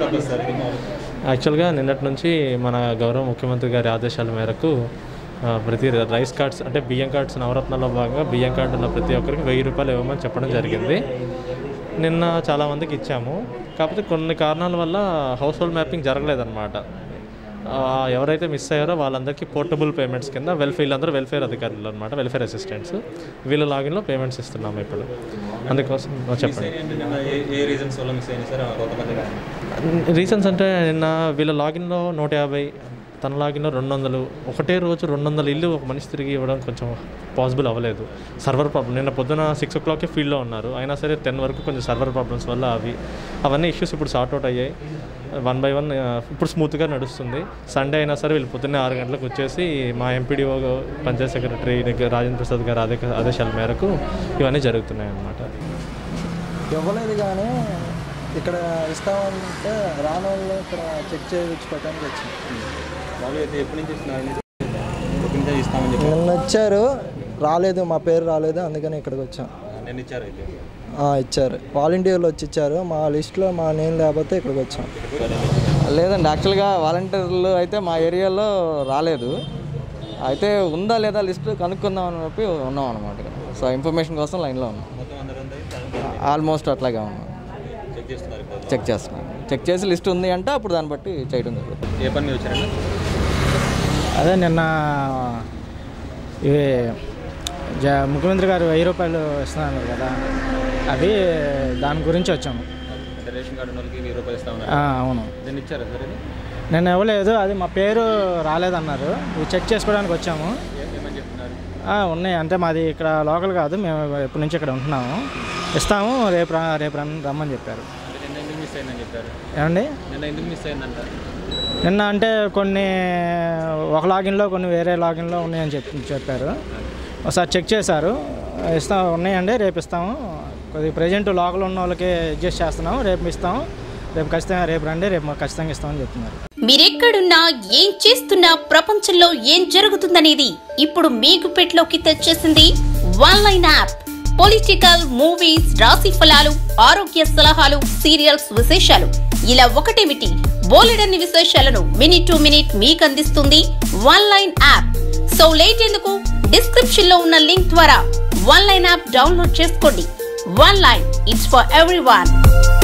purpose sir ఇది యాక్చువల్గా నిన్నటి నుంచి మన గౌరవ ముఖ్యమంత్రి గారి ఆదేశాల మేరకు ఆ, ప్రతి రైస్ కార్డ్స్ అంటే బియ్యం కార్డ్స్ నవరత్నాల్లో భాగంగా బియ్యం కార్డు ఉన్న ప్రతి ఒక్కరికి వెయ్యి రూపాయలు ఇవ్వమని చెప్పడం జరిగింది నిన్న చాలామందికి ఇచ్చాము కాకపోతే కొన్ని కారణాల వల్ల హౌస్ హోల్డ్ మ్యాపింగ్ జరగలేదన్నమాట ఆ, ఎవరైతే మిస్ అయ్యారో వాళ్ళందరికీ పోర్టబుల్ పేమెంట్స్ కింద వెల్ఫేర్ వీళ్ళందరూ వెల్ఫేర్ అధికారులు అనమాట వెల్ఫేర్ అసిస్టెంట్స్ వీళ్ళ లాగిన్లో పేమెంట్స్ ఇస్తున్నాము ఇప్పుడు అందుకోసం ఆ, చెప్పండి ఏంటి నిన్న ఏ ఏ రీజన్స్ వల్ల మిస్ అయింది సార్ కొంతమంది రీజన్స్ అంటే నిన్న వీళ్ళ లాగిన్లో నూట యాభై తన లాగిన్లో రెండు వందలు ఒకటే రోజు రెండు వందల ఇల్లు ఒక మనిషి తిరిగి ఇవ్వడం కొంచెం పాసిబుల్ అవ్వలేదు సర్వర్ ప్రాబ్లం నిన్న పొద్దున సిక్స్ ఓ క్లాక్కే ఫీల్డ్లో ఉన్నారు అయినా సరే టెన్ వరకు కొంచెం సర్వర్ ప్రాబ్లమ్స్ వల్ల అవి అవన్నీ ఇష్యూస్ ఇప్పుడు సార్ట్ అవుట్ అయ్యాయి వన్ బై వన్ ఇప్పుడు స్మూత్గా నడుస్తుంది సండే అయినా సరే వీళ్ళు పొద్దున్నే ఆరు గంటలకు వచ్చేసి మా ఎంపీడీఓ పంచాయత్ సెక్రటరీ రాజేంద్ర ప్రసాద్ గారి ఆదే ఆదేశాల మేరకు ఇవన్నీ జరుగుతున్నాయి అన్నమాట ఇవ్వలేదు కానీ ఇక్కడ ఇస్తామంటే రాని వాళ్ళు ఇక్కడ చెక్ చేయించుకోవడానికి వచ్చింది మామూలుగా అయితే ఎప్పటి నుంచి ఇస్తున్నారు అనేది ఎప్పటి నుంచి ఇస్తామని చెప్పి నిన్న వచ్చారు రాలేదు మా పేరు రాలేదు అందుకని ఇక్కడికి వచ్చాం నేను ఇచ్చారు అయితే ఆ, ఇచ్చారు వాలంటీర్లు వచ్చి ఇచ్చారు మా లిస్ట్లో మా నేమ్ లేకపోతే ఇక్కడికి వచ్చాం లేదండి యాక్చువల్గా వాలంటీర్లు అయితే మా ఏరియాలో రాలేదు అయితే ఉందా లేదా లిస్ట్ కనుక్కుందాం అని చెప్పి ఉన్నాం అనమాట సో ఇన్ఫర్మేషన్ కోసం లైన్లో ఉన్నాం మొత్తం అందరూ ఉంది ఆల్మోస్ట్ అట్లాగే ఉన్నాం చెక్ చేస్తున్నారు ఇప్పుడు చెక్ చేస్తున్నాం చెక్ చేసి లిస్ట్ ఉంది అంటే అప్పుడు దాన్ని బట్టి చేయడం జరుగుతుంది ఏ పని మీద వచ్చారండి అదే నిన్న ఇవి జ ముఖ్యమంత్రి గారు వెయ్యి రూపాయలు ఇస్తున్నారు కదా అవి దాని గురించి వచ్చాము అంటే రేషన్ కార్డు ఉన్న వాళ్ళకి వెయ్యి రూపాయలు ఇస్తా ఉన్నారు ఆ, అవును నేను ఇచ్చారా సార్ ఇది నేను ఇవ్వలేదు అది మా పేరు రాలేదన్నారు ఇవి చెక్ చేసుకోవడానికి వచ్చాము ఏ- ఏమని చెప్తున్నారు ఆ, ఉన్నాయి అంటే మాది ఇక్కడ లోకల్ కాదు మేము ఎప్పటి నుంచి ఇక్కడ ఉంటున్నాము ఇస్తాము రేపు రా రేపు రన్ రమ్మని చెప్పారు అంటే నిన్న ఎందుకు మిస్ అయిందని చెప్పారు ఏమండి నిన్న ఎందుకు మిస్ అయిందంట నిన్న అంటే కొన్ని ఒక లాగిన్లో కొన్ని వేరే లాగిన్లో ఉన్నాయని చెప్పి చెప్పారు ఒకసారి చెక్ చేశారు ఇస్తాం ఉన్నాయండి రేపు ఇస్తాము కొద్దిగా ప్రజెంట్ లోకల్ ఉన్న వాళ్ళకి అడ్జస్ట్ చేస్తున్నాము రేపు ఇస్తాము రేపు ఖచ్చితంగా రేపు రండి రేపు మాకు ఖచ్చితంగా ఇస్తామని చెప్తున్నారు మీరెక్కడున్నా ఏం చేస్తున్నా ప్రపంచంలో ఏం జరుగుతుందనేది ఇప్పుడు మీకు పెట్లోకి తెచ్చేసింది one line app political movies రాశి ఫలాలు ఆరోగ్య సలహాలు సీరియల్స్ విశేషాలు ఇలా ఒకటేమిటి బోలెడన్ని విశేషాలను మినిట్ టు మినిట్ మీకు అందిస్తుంది one line app so late ఎందుకు డిస్క్రిప్షన్ లో ఉన్న లింక్ ద్వారా వన్ లైన్ యాప్ డౌన్లోడ్ చేసుకోండి one line it's for every